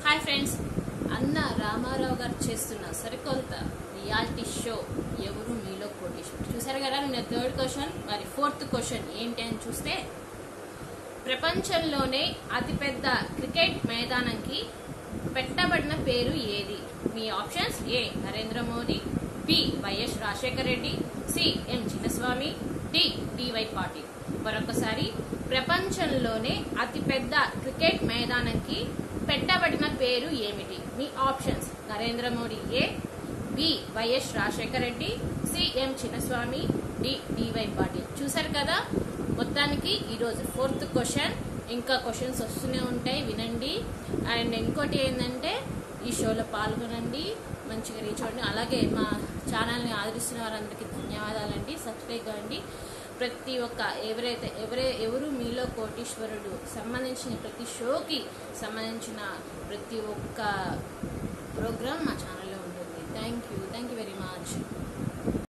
hi friends అన్న రామారావు గారు చేస్తున్న సరికొత్త రియాలిటీ షో ఎవరు మీలో కోటేశ్వర్ చూసారు కదా నిన్న థర్డ్ క్వశ్చన్ మరి ఫోర్త్ క్వశ్చన్ ఏంటి అని చూస్తే ప్రపంచంలోనే అతిపెద్ద క్రికెట్ మైదానంకి పెట్టబడిన పేరు ఏది మీ options A Narendra Modi B YS Rajasekhara Reddy C M Chinnaswamy D DY Patil మరొకసారి ప్రపంచంలోనే అతిపెద్ద క్రికెట్ మైదానంకి పెట్టబడిన పేరు ఏమిటి మీ options Narendra Modi A B YS Rajasekhara Reddy C M Chinnaswamy D DY Patil చూసారు కదా మొత్తానికి ఈరోజు ఫోర్త్ క్వశ్చన్ ఇంకా క్వశ్చన్స్ వస్తూనే ఉంటాయి వినండి అండ్ ఇంకోటి ఏంటంటే ఈ షోలో పాల్గొనండి మంచిగా రీచ్ అవ్వండి అలాగే మా ఛానల్ని ఆదరిస్తున్న వారందరికీ ధన్యవాదాలండి సబ్స్క్రైబ్ కావండి ప్రతి ఒక్క ఎవరైతే ఎవరే ఎవరు మీలో కోటీశ్వరుడు సంబంధించిన ప్రతి షోకి సంబంధించిన ప్రతి ఒక్క ప్రోగ్రామ్ మా ఛానల్లో ఉంటుంది thank you thank you very much